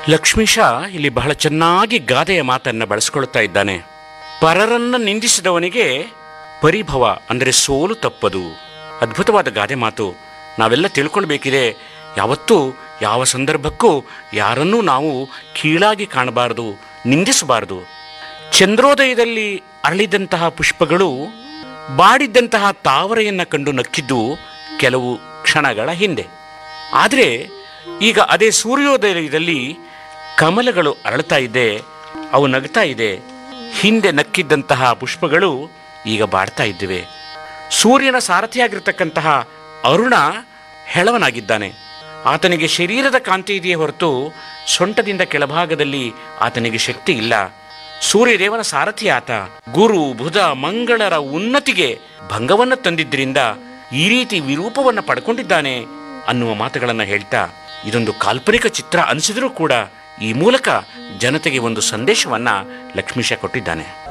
ಲಕ್ಷ್ಮೀಶ ಇಲ್ಲಿ ಬಹಳ ಚೆನ್ನಾಗಿ ಗಾದೆಯ ಮಾತನ್ನ ಬಳಸ್ಕೊಳ್ತಾ ಇದ್ದಾನೆ ಪರರನ್ನ ನಿಂದಿಸಿದವನಿಗೆ ಪರಿಭವ ಅಂದರೆ ಸೋಲು ತಪ್ಪದು ಅದ್ಭುತವಾದ ಗಾದೆ ಮಾತು ನಾವೆಲ್ಲ ತಿಳ್ಕೊಳ್ಬೇಕಿದೆ ಯಾವತ್ತೂ ಯಾವ ಸಂದರ್ಭಕ್ಕೂ ಯಾರನ್ನೂ ನಾವು ಕೀಳಾಗಿ ಕಾಣಬಾರದು ನಿಂದಿಸಬಾರದು ಚಂದ್ರೋದಯದಲ್ಲಿ ಅರಳಿದಂತಹ ಪುಷ್ಪಗಳು ಬಾಡಿದ್ದಂತಹ ತಾವರೆಯನ್ನ ಕಂಡು ನಕ್ಕಿದ್ದು ಕೆಲವು ಕ್ಷಣಗಳ ಹಿಂದೆ ಆದರೆ ಈಗ ಅದೇ ಸೂರ್ಯೋದಯದಲ್ಲಿ ಕಮಲಗಳು ಅರಳ್ತಾ ಇದೆ ಅವು ನಗ್ತಾ ಇದೆ ಹಿಂದೆ ನಕ್ಕಿದ್ದಂತಹ ಪುಷ್ಪಗಳು ಈಗ ಬಾಡ್ತಾ ಇದ್ದಿವೆ ಸೂರ್ಯನ ಸಾರಥಿಯಾಗಿರ್ತಕ್ಕಂತಹ ಅರುಣ ಹೆಳವನಾಗಿದ್ದಾನೆ ಆತನಿಗೆ ಶರೀರದ ಕಾಂತಿ ಇದೆಯೇ ಹೊರತು ಸೊಂಟದಿಂದ ಕೆಳಭಾಗದಲ್ಲಿ ಆತನಿಗೆ ಶಕ್ತಿ ಇಲ್ಲ ಸೂರ್ಯದೇವನ ಸಾರಥಿ ಆತ ಗುರು ಬುಧ ಮಂಗಳರ ಉನ್ನತಿಗೆ ಭಂಗವನ್ನ ತಂದಿದ್ದರಿಂದ ಈ ರೀತಿ ವಿರೂಪವನ್ನ ಪಡ್ಕೊಂಡಿದ್ದಾನೆ ಅನ್ನುವ ಮಾತುಗಳನ್ನ ಹೇಳ್ತಾ ಇದೊಂದು ಕಾಲ್ಪನಿಕ ಚಿತ್ರ ಅನಿಸಿದರೂ ಕೂಡ ಈ ಮೂಲಕ ಜನತೆಗೆ ಒಂದು ಸಂದೇಶವನ್ನ ಲಕ್ಷ್ಮೀಶ ಕೊಟ್ಟಿದ್ದಾನೆ